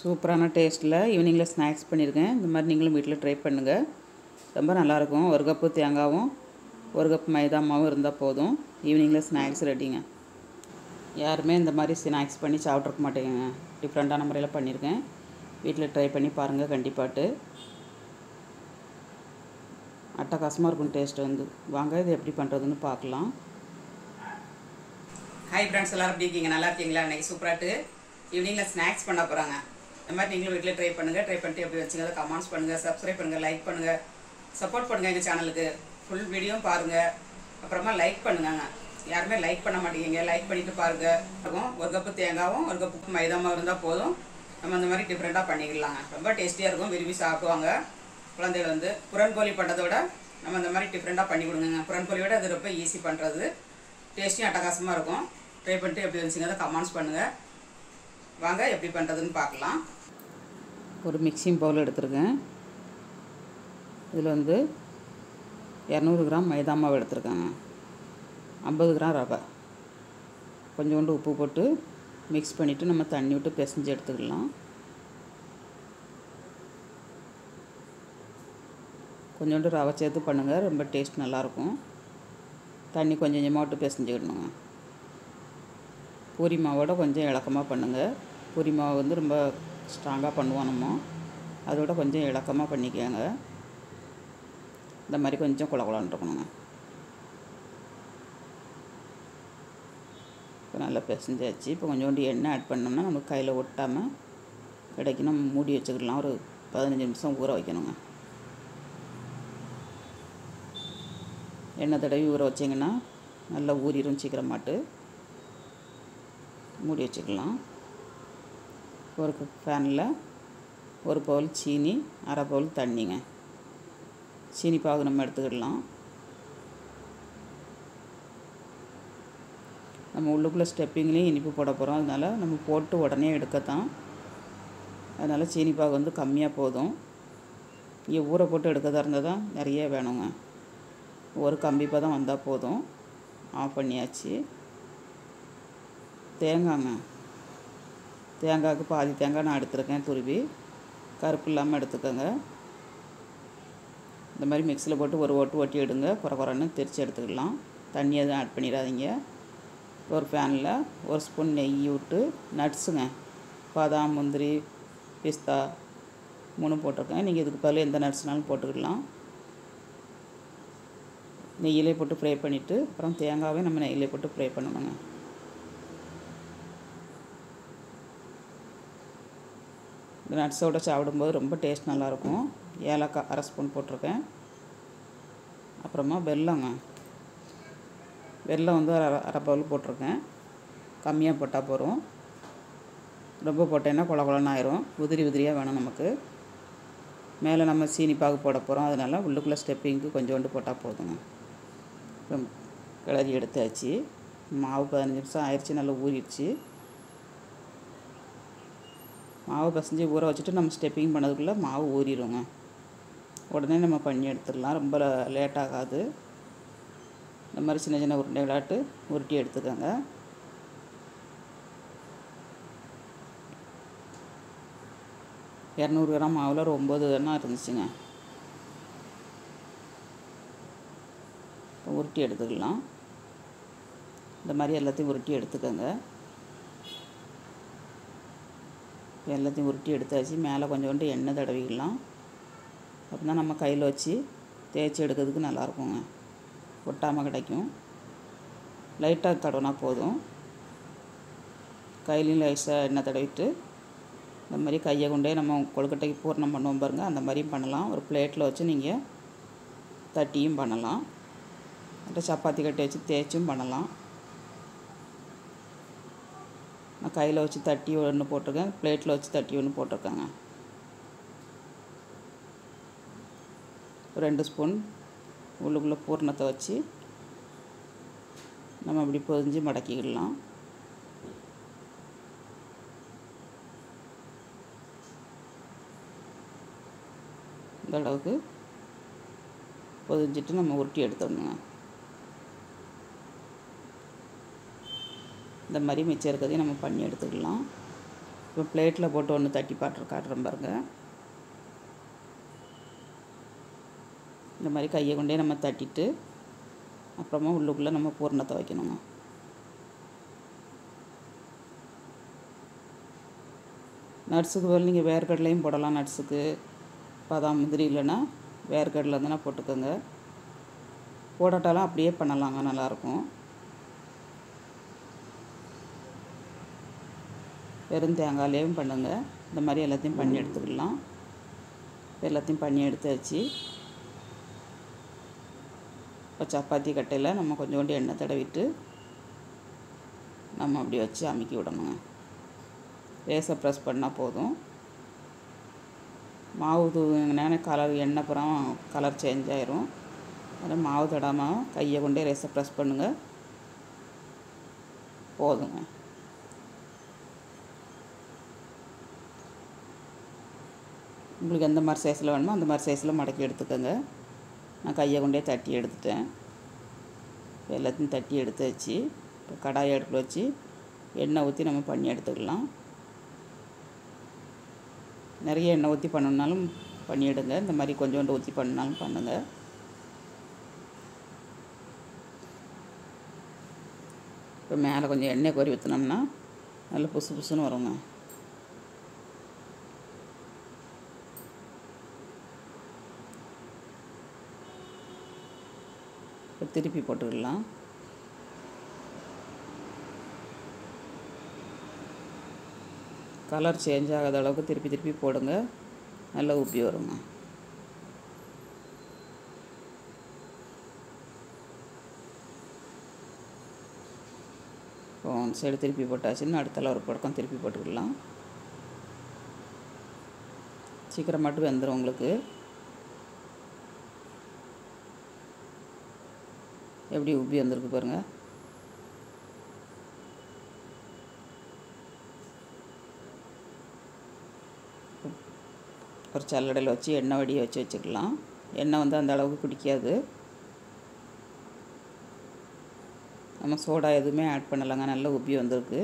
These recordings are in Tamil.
சூப்பரான டேஸ்ட்டில் ஈவினிங்கில் ஸ்நாக்ஸ் பண்ணியிருக்கேன் இந்த மாதிரி நீங்களும் வீட்டில் ட்ரை பண்ணுங்கள் ரொம்ப நல்லாயிருக்கும் ஒரு கப்பு தேங்காவும் ஒரு கப் மைதா மாவும் இருந்தால் போதும் ஈவினிங்கில் ஸ்நாக்ஸ் ரெடிங்க யாருமே இந்த மாதிரி ஸ்நாக்ஸ் பண்ணி சாப்பிட்ருக்க மாட்டேங்க டிஃப்ரெண்ட்டான முறையில் பண்ணியிருக்கேன் வீட்டில் ட்ரை பண்ணி பாருங்கள் கண்டிப்பாட்டு அட்டகாசமாக இருக்கும் டேஸ்ட் வந்து வாங்க இது எப்படி பண்ணுறதுன்னு பார்க்கலாம் ஹாய் ஃப்ரெண்ட்ஸ் எல்லாரும் எப்படி இருக்கீங்க நல்லா இருக்கீங்களா இன்னைக்கு சூப்பராட்டு ஈவினிங்கில் ஸ்நாக்ஸ் பண்ண போகிறாங்க இந்த மாதிரி நீங்களும் வீட்டில் ட்ரை பண்ணுங்கள் ட்ரை பண்ணிட்டு எப்படி வச்சுங்க கமெண்ட்ஸ் பண்ணுங்கள் சப்ஸ்கிரைப் பண்ணுங்கள் லைக் பண்ணுங்கள் சப்போர்ட் பண்ணுங்கள் எங்கள் சேனலுக்கு ஃபுல் வீடியோவும் பாருங்கள் அப்புறமா லைக் பண்ணுங்க யாருமே லைக் பண்ண மாட்டேங்க லைக் பண்ணிட்டு பாருங்க இருக்கும் ஒரு கப்பு தேங்காவும் ஒரு கப்பு மைதா மாவு இருந்தால் போதும் நம்ம அந்த மாதிரி டிஃப்ரெண்ட்டாக பண்ணிக்கலாங்க ரொம்ப டேஸ்டியாக இருக்கும் விரும்பி சாப்பிடுவாங்க குழந்தைகள் வந்து புறன்போலி பண்ணுறதை விட நம்ம இந்த மாதிரி டிஃப்ரெண்ட்டாக பண்ணி கொடுங்க புறன்போலியோட அது ரொம்ப ஈஸி பண்ணுறது டேஸ்டியும் அட்டகாசமாக இருக்கும் ட்ரை பண்ணிட்டு எப்படி வந்துச்சுங்க கமெண்ட்ஸ் பண்ணுங்கள் வாங்க எப்படி பண்ணுறதுன்னு பார்க்கலாம் ஒரு மிக்சிங் பவுல் எடுத்திருக்கேன் இதில் வந்து இரநூறு கிராம் மைதா மாவு எடுத்திருக்கேங்க ஐம்பது கிராம் ரவை கொஞ்சோண்டு உப்பு போட்டு மிக்ஸ் பண்ணிவிட்டு நம்ம தண்ணி விட்டு பிசைஞ்சு எடுத்துக்கலாம் கொஞ்சோண்டு ரவை சேர்த்து பண்ணுங்கள் ரொம்ப டேஸ்ட் நல்லாயிருக்கும் தண்ணி கொஞ்சம் கொஞ்சமாக விட்டு பிசைஞ்சுக்கிடணுங்க பூரி மாவோட கொஞ்சம் இலக்கமாக பண்ணுங்கள் பூரி மாவு வந்து ரொம்ப ஸ்ட்ராங்காக பண்ணுவோம் நம்ம அதோட கொஞ்சம் இலக்கமாக பண்ணிக்கோங்க இந்த மாதிரி கொஞ்சம் குள குளன்னு இருக்கணுங்க இப்போ நல்லா பிசைஞ்சாச்சு இப்போ கொஞ்சோண்டு எண்ணெய் ஆட் பண்ணோம்னா நமக்கு கையில் ஒட்டாமல் கிடைக்கும் நம்ம மூடி வச்சுக்கலாம் ஒரு பதினஞ்சு நிமிஷம் ஊற வைக்கணுங்க எண்ணெய் தடவி ஊற வச்சிங்கன்னா நல்லா ஊறிடும் சீக்கிரமாட்டு மூடி வச்சுக்கலாம் ஒரு பேனில் ஒரு பவுல் சீனி அரை பவுல் தண்ணிங்க சீனி பாகு நம்ம எடுத்துக்கிடலாம் நம்ம உள்ளுக்குள்ளே ஸ்டெப்பிங்லேயும் இனிப்பு போட போகிறோம் அதனால் நம்ம போட்டு உடனே எடுக்கத்தான் அதனால் சீனி பாகு வந்து கம்மியாக போதும் இங்கே ஊற போட்டு எடுக்கதா இருந்தால் தான் நிறைய வேணுங்க ஒரு கம்பி பதம் வந்தால் போதும் ஆஃப் பண்ணியாச்சு தேங்காய்ங்க தேங்காய்க்கு பாதி தேங்காய் நான் எடுத்துருக்கேன் துருவி கருப்பு இல்லாமல் எடுத்துக்கோங்க இந்த மாதிரி மிக்சியில் போட்டு ஒரு ஓட்டு ஒட்டி எடுங்க குறை குறைன்னு திரிச்சு எடுத்துக்கலாம் தண்ணி எதுவும் ஆட் பண்ணிடாதீங்க ஒரு பேனில் ஒரு ஸ்பூன் நெய் விட்டு நட்ஸுங்க பாதாம் முந்திரி பிஸ்தா மூணு போட்டிருக்கேன் நீங்கள் இதுக்கு பதில் எந்த நட்ஸ்னாலும் போட்டுக்கலாம் நெய்யிலே போட்டு ஃப்ரை பண்ணிவிட்டு அப்புறம் தேங்காவே நம்ம நெய்யிலே போட்டு ஃப்ரை பண்ணணுங்க இந்த நட்ஸோடு சாப்பிடும்போது ரொம்ப டேஸ்ட் நல்லாயிருக்கும் ஏலக்காய் அரை ஸ்பூன் போட்டிருக்கேன் அப்புறமா வெல்லங்க வெல்லம் வந்து அரை அரை பவுல் போட்டிருக்கேன் கம்மியாக போட்டால் போகிறோம் ரொம்ப போட்டேன்னா குள குளன்னு ஆயிரும் உதிரி உதிரியாக வேணும் நமக்கு மேலே நம்ம சீனி பாகு போட போகிறோம் அதனால் உள்ளுக்குள்ளே ஸ்டெப்பிங்க்கு கொஞ்சோண்டு போட்டால் போதுங்க அப்புறம் கிளறி எடுத்தாச்சு மாவு பதினஞ்சு நிமிஷம் ஆயிடுச்சு நல்லா ஊறிடுச்சு மாவு பசஞ்சு ஊற வச்சுட்டு நம்ம ஸ்டெப்பிங் பண்ணதுக்குள்ளே மாவு ஊறிடுங்க உடனே நம்ம பண்ணி எடுத்துடலாம் ரொம்ப லேட் ஆகாது இந்த மாதிரி சின்ன சின்ன உருண்டை விளாட்டு உருட்டி எடுத்துக்கோங்க இரநூறு கிராம் மாவில் ஒரு ஒம்பது எண்ணம் இருந்துச்சுங்க இப்போ உருட்டி எடுத்துக்கலாம் இந்த மாதிரி எல்லாத்தையும் உருட்டி எடுத்துக்கோங்க எல்லாத்தையும் உருட்டி எடுத்தாச்சு மேலே கொஞ்சோண்டு எண்ணெய் தடவிக்கலாம் அப்படின்னா நம்ம கையில் வச்சு தேய்ச்சி எடுக்கிறதுக்கு நல்லாயிருக்குங்க ஒட்டாமல் கிடைக்கும் லைட்டாக தடவினா போதும் கையிலையும் லைஸாக எண்ணெய் தடவிட்டு இந்த மாதிரி கையை கொண்டே நம்ம கொழுக்கட்டைக்கு பூர்ணம் பண்ணுவோம் பாருங்கள் அந்த மாதிரியும் பண்ணலாம் ஒரு பிளேட்டில் வச்சு நீங்கள் தட்டியும் பண்ணலாம் அப்புறம் சப்பாத்தி கட்டி வச்சு தேய்ச்சும் பண்ணலாம் நான் கையில் வச்சு தட்டி ஒன்று போட்டிருக்கேன் பிளேட்டில் வச்சு தட்டி ஒன்று போட்டிருக்கேங்க ரெண்டு ஸ்பூன் உள்ளுக்குள்ளே பூர்ணத்தை வச்சு நம்ம அப்படி பொதிஞ்சு மடக்கிக்கிடலாம் இந்த அளவுக்கு பொதிஞ்சிட்டு நம்ம உருட்டி எடுத்துடணுங்க இந்த மாதிரி மிச்சம் இருக்கிறதையும் நம்ம பண்ணி எடுத்துக்கலாம் இப்போ பிளேட்டில் போட்டு ஒன்று தட்டி பாட்டு காட்டுறேன் பாருங்க இந்த மாதிரி கையை கொண்டே நம்ம தட்டிட்டு அப்புறமா உள்ளுக்குள்ளே நம்ம பூரணத்தை வைக்கணுங்க நட்ஸுக்கு பதில் நீங்கள் வேர்க்கடலையும் போடலாம் நட்ஸுக்கு பாதாம் முந்திரி இல்லைன்னா வேர்க்கடலை இருந்தால் போட்டுக்கோங்க போடாட்டாலும் அப்படியே பண்ணலாங்க நல்லாயிருக்கும் வெறும் தேங்காயிலையும் பண்ணுங்கள் இந்த மாதிரி எல்லாத்தையும் பண்ணி எடுத்துக்கலாம் எல்லாத்தையும் பண்ணி எடுத்து வச்சு இப்போ சப்பாத்தி கட்டையில் நம்ம கொஞ்சோண்டு எண்ணெய் தடவிட்டு நம்ம அப்படி வச்சு அமுக்கி விடணுங்க லேசாக ப்ரெஸ் பண்ணால் போதும் மாவு தூங்கினா கலர் எண்ணெய் புறம் கலர் சேஞ்ச் ஆயிரும் அதனால் மாவு தடாமல் கையை கொண்டே லேசாக ப்ரெஸ் பண்ணுங்கள் போதுங்க உங்களுக்கு எந்த மாதிரி சைஸில் வேணுமோ அந்த மாதிரி சைஸில் மடக்கி எடுத்துக்கோங்க நான் கையை கொண்டே தட்டி எடுத்துட்டேன் இப்போ எல்லாத்தையும் தட்டி எடுத்து வச்சு இப்போ கடாயை அடுப்பில் வச்சு எண்ணெய் ஊற்றி நம்ம பண்ணி எடுத்துக்கலாம் நிறைய எண்ணெய் ஊற்றி பண்ணணுனாலும் பண்ணிவிடுங்க இந்த மாதிரி கொஞ்சோண்டு ஊற்றி பண்ணாலும் பண்ணுங்கள் இப்போ மேலே கொஞ்சம் எண்ணெய் கொறி ஊற்றினோம்னா நல்லா புசு புசுன்னு வருங்க இப்போ திருப்பி போட்டுக்கலாம் கலர் சேஞ்ச் ஆகாத அளவுக்கு திருப்பி திருப்பி போடுங்க நல்லா உப்பி வருங்க இப்போ ஒன் சைடு திருப்பி போட்டாச்சுன்னு அடுத்தால ஒரு பக்கம் திருப்பி போட்டுக்கலாம் சீக்கிரம் மட்டும் வெந்துடும் உங்களுக்கு எப்படி உப்பி வந்திருக்கு பாருங்கள் ஒரு சல்லடையில் வச்சு எண்ணெய் வடியை வச்சு வச்சுக்கலாம் எண்ணெய் வந்து அந்த அளவுக்கு பிடிக்காது நம்ம சோடா எதுவுமே ஆட் பண்ணலைங்க நல்லா உப்பி வந்திருக்கு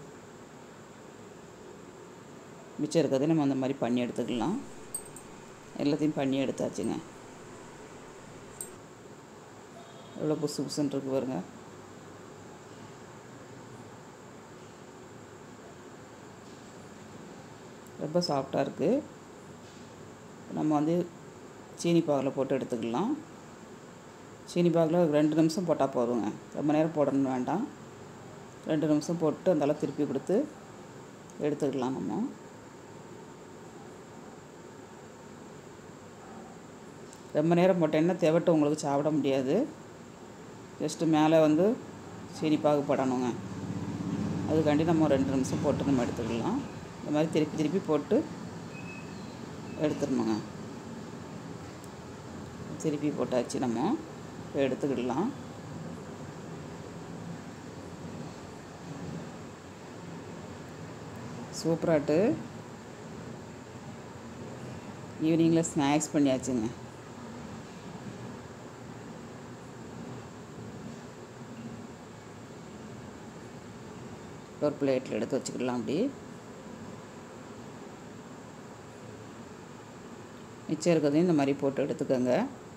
மிச்சம் இருக்கிறது நம்ம அந்த மாதிரி பண்ணி எடுத்துக்கலாம் எல்லாத்தையும் பண்ணி எடுத்தாச்சுங்க எவ்வளோ புசு புசுன்னு இருக்கு பாருங்க ரொம்ப சாஃப்டாக இருக்குது நம்ம வந்து சீனி பாகில் போட்டு எடுத்துக்கலாம் சீனி பாகில் ரெண்டு நிமிஷம் போட்டால் போதுங்க ரொம்ப நேரம் போடணும் வேண்டாம் ரெண்டு நிமிஷம் போட்டு அந்த அளவு திருப்பி கொடுத்து எடுத்துக்கலாம் நம்ம ரொம்ப நேரம் போட்டேன்னா தெவட்டு உங்களுக்கு சாப்பிட முடியாது ஜஸ்ட்டு மேலே வந்து சீனி பாகு போடணுங்க அதுக்காண்டி நம்ம ரெண்டு நிமிஷம் போட்டு நம்ம எடுத்துக்கலாம் இந்த மாதிரி திருப்பி திருப்பி போட்டு எடுத்துடணுங்க திருப்பி போட்டாச்சு நம்ம இப்போ எடுத்துக்கிடலாம் சூப்பராட்டு ஈவினிங்கில் ஸ்நாக்ஸ் பண்ணியாச்சுங்க ஒரு பிளேட்டில் எடுத்து வச்சுக்கலாம் அப்படி மிச்சம் இருக்கிறதையும் இந்த மாதிரி போட்டு எடுத்துக்கோங்க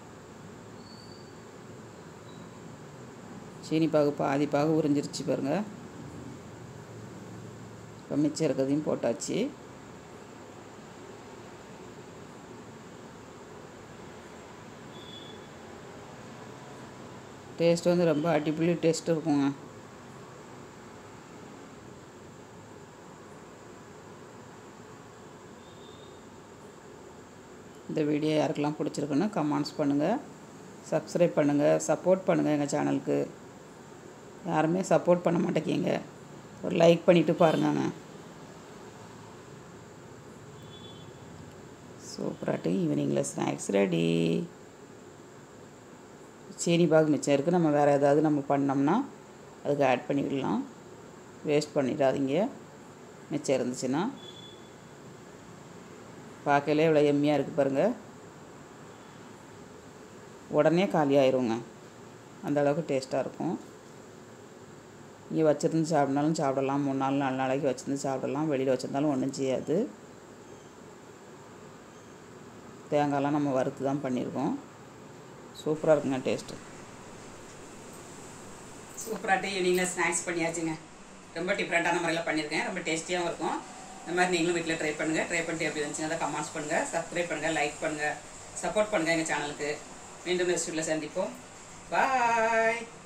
சீனி பாகு பாதி பாகு உறிஞ்சிருச்சு பாருங்கள் இப்போ மிச்சம் இருக்கிறதையும் போட்டாச்சு டேஸ்ட் வந்து ரொம்ப அடிப்பொலி டேஸ்ட் இருக்குங்க இந்த வீடியோ யாருக்கெல்லாம் பிடிச்சிருக்குன்னு கமெண்ட்ஸ் பண்ணுங்கள் சப்ஸ்கிரைப் பண்ணுங்கள் சப்போர்ட் பண்ணுங்கள் எங்கள் சேனலுக்கு யாருமே சப்போர்ட் பண்ண மாட்டேங்கிங்க ஒரு லைக் பண்ணிவிட்டு பாருங்கங்க சூப்பராட்டு ஈவினிங்கில் ஸ்நாக்ஸ் ரெடி சீனி பாகு மிச்சம் இருக்குது நம்ம வேறு ஏதாவது நம்ம பண்ணோம்னா அதுக்கு ஆட் பண்ணிக்கலாம் வேஸ்ட் பண்ணிடாதீங்க மிச்சம் இருந்துச்சுன்னா பார்க்கலே இவ்வளோ எம்மியாக இருக்குது பாருங்கள் உடனே காலி ஆயிருங்க அந்த அளவுக்கு டேஸ்ட்டாக இருக்கும் இங்கே வச்சுருந்து சாப்பிட்னாலும் சாப்பிடலாம் மூணு நாள் நாலு நாளைக்கு வச்சுருந்து சாப்பிடலாம் வெளியில் வச்சுருந்தாலும் ஒன்றும் செய்யாது தேங்காய்லாம் நம்ம வறுத்து தான் பண்ணியிருக்கோம் சூப்பராக இருக்குங்க டேஸ்ட்டு சூப்பராகிட்டு ஈவினிங்கில் ஸ்நாக்ஸ் பண்ணியாச்சுங்க ரொம்ப டிஃப்ரெண்ட்டான முறையில் பண்ணியிருக்கேன் ரொம்ப டேஸ்டியாகவும் இருக்கும் இந்த மாதிரி நீங்களும் வீட்டில் ட்ரை பண்ணுங்கள் ட்ரை பண்ணிட்டு எப்படி இருந்துச்சுங்க அதை கமெண்ட்ஸ் பண்ணுங்கள் சப்ஸ்கிரைப் பண்ணுங்கள் லைக் பண்ணுங்கள் சப்போர்ட் பண்ணுங்கள் எங்கள் சேனலுக்கு மீண்டும் நெக்ஸ்ட் வீட்டில் சந்திப்போம் பாய்